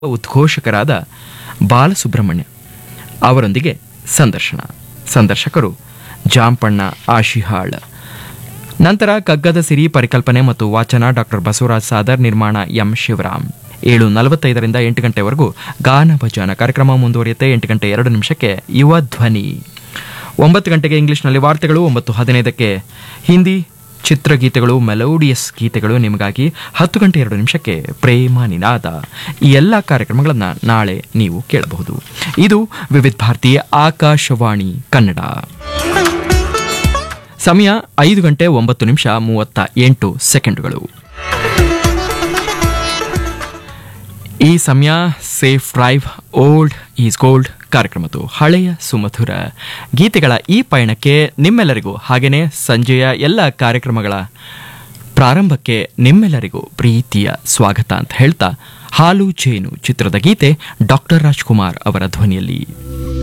ಉದ್ಘೋಷಕರಾದ ಬಾಲಸುಬ್ರಹ್ಮಣ್ಯ ಅವರೊಂದಿಗೆ ಸಂದರ್ಶನ ಸಂದರ್ಶಕರು ಜಾಂಪಣ್ಣ ಆಶಿಹಾಳ್ ನಂತರ ಕಗ್ಗದ ಸಿರಿ ಪರಿಕಲ್ಪನೆ ಮತ್ತು ವಾಚನ ಡಾಕ್ಟರ್ ಬಸವರಾಜ್ ಸಾದರ್ ನಿರ್ಮಾಣ ಎಂ ಶಿವರಾಮ್ ಏಳು ನಲವತ್ತೈದರಿಂದ ಎಂಟು ಗಂಟೆವರೆಗೂ ಗಾನ ಭಜನ ಕಾರ್ಯಕ್ರಮ ಮುಂದುವರಿಯುತ್ತೆ ಎಂಟು ಗಂಟೆ ಎರಡು ನಿಮಿಷಕ್ಕೆ ಯುವ ಧ್ವನಿ ಒಂಬತ್ತು ಗಂಟೆಗೆ ಇಂಗ್ಲಿಷ್ನಲ್ಲಿ ವಾರ್ತೆಗಳು ಒಂಬತ್ತು ಹದಿನೈದಕ್ಕೆ ಹಿಂದಿ ಚಿತ್ರಗೀತೆಗಳು ಮೆಲೋಡಿಯಸ್ ಗೀತೆಗಳು ನಿಮಗಾಗಿ ಹತ್ತು ಗಂಟೆ ಎರಡು ನಿಮಿಷಕ್ಕೆ ಪ್ರೇಮ ನಿನಾದ ಈ ಎಲ್ಲ ಕಾರ್ಯಕ್ರಮಗಳನ್ನು ನಾಳೆ ನೀವು ಕೇಳಬಹುದು ಇದು ವಿವಿಧ ಭಾರತಿ ಆಕಾಶವಾಣಿ ಕನ್ನಡ ಸಮಯ ಐದು ಗಂಟೆ ಒಂಬತ್ತು ನಿಮಿಷ ಮೂವತ್ತ ಎಂಟು ಸೆಕೆಂಡುಗಳು ಈ ಸಮಯ safe drive old is gold ಕಾರ್ಯಕ್ರಮದ್ದು ಹಳೆಯ ಸುಮಧುರ ಗೀತೆಗಳ ಈ ಪಯಣಕ್ಕೆ ನಿಮ್ಮೆಲ್ಲರಿಗೂ ಹಾಗೆಯೇ ಸಂಜೆಯ ಎಲ್ಲ ಕಾರ್ಯಕ್ರಮಗಳ ಪ್ರಾರಂಭಕ್ಕೆ ನಿಮ್ಮೆಲ್ಲರಿಗೂ ಪ್ರೀತಿಯ ಸ್ವಾಗತ ಅಂತ ಹೇಳ್ತಾ ಹಾಲು ಜೇನು ಚಿತ್ರದ ಗೀತೆ ಡಾಕ್ಟರ್ ರಾಜ್ಕುಮಾರ್ ಅವರ ಧ್ವನಿಯಲ್ಲಿ